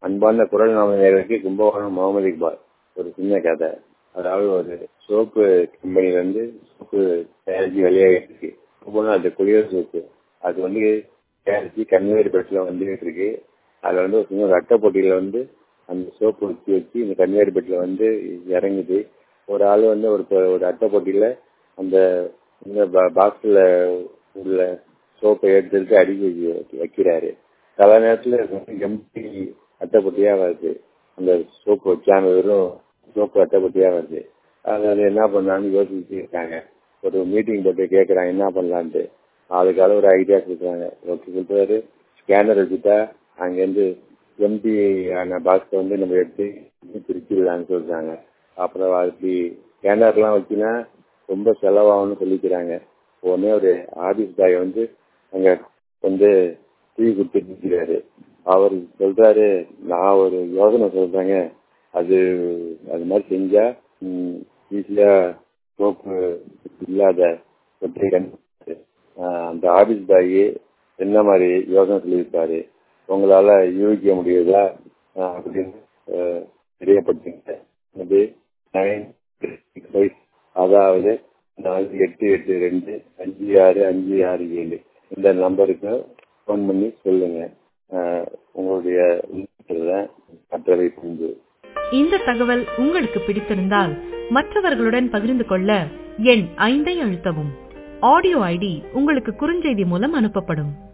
அன்பான குரல் நாம நேரத்துக்கு கும்பகோணம் முகமது இக்பால் ஒரு சின்ன கதை அதாவது ஒரு சோப்பு கம்பெனில இருந்து சோப்பு தயாரிச்சு வெளியாகிட்டு போனால் அது குளியல் சோப்பு அது வந்து தயாரிச்சு கன்வேயர் பெட்டில் வந்துகிட்டு இருக்கு அதில் வந்து ஒரு சின்ன அட்டை போட்டியில் வந்து அந்த சோப்பு வச்சு வச்சு இந்த கன்வேயர் பெட்டில் வந்து இறங்குது ஒரு ஆள் வந்து ஒரு ஒரு அட்டை போட்டியில் அந்த இந்த பாக்ஸில் உள்ள சோப்பை எடுத்து எடுத்து அடுக்கி வைக்கிறாரு சில நேரத்தில் எம்டி அட்டைப்பட்டியாக வருது அந்த சோப்பு வச்சாங்க வெறும் சோப்பு அட்டைப்பட்டியாக வருது அதில் என்ன பண்ணலான்னு யோசிச்சுட்டு இருக்காங்க ஒரு மீட்டிங் போட்டு கேட்குறாங்க என்ன பண்ணலான்ட்டு அதுக்காக ஒரு ஐடியா கொடுக்குறாங்க ஓகே கொடுத்தாரு ஸ்கேனர் வச்சுட்டா அங்கேருந்து எம்டி ஆன பாக்ஸை வந்து நம்ம எடுத்து பிரிச்சிடலான்னு சொல்கிறாங்க அப்புறம் அப்படி ஸ்கேனர்லாம் வச்சுன்னா ரொம்ப செலவாகும்னு சொல்லிக்கிறாங்க உடனே ஒரு ஆஃபீஸ் பாய் வந்து அங்கே வந்து டீ கொடுத்துட்டு இருக்கிறாரு அவர் சொல்றாரு நான் ஒரு யோசனை சொல்றேங்க அது அது மாதிரி செஞ்சா ஈஸியா சோப்பு இல்லாத ஒற்றை கண் அந்த ஆபீஸ் பாய் என்ன மாதிரி யோசனை சொல்லியிருக்காரு உங்களால யூகிக்க முடியுதா அப்படின்னு தெரியப்படுத்துங்க அது நைன் அதாவது நாலு எட்டு எட்டு ரெண்டு அஞ்சு ஆறு அஞ்சு ஆறு ஏழு இந்த நம்பருக்கு ஃபோன் பண்ணி சொல்லுங்க உங்களுடைய மற்றவை புரிஞ்சு இந்த தகவல் உங்களுக்கு பிடித்திருந்தால் மற்றவர்களுடன் பகிர்ந்து கொள்ள எண் ஐந்தை அழுத்தவும் ஆடியோ ஐடி உங்களுக்கு குறுஞ்செய்தி மூலம் அனுப்பப்படும்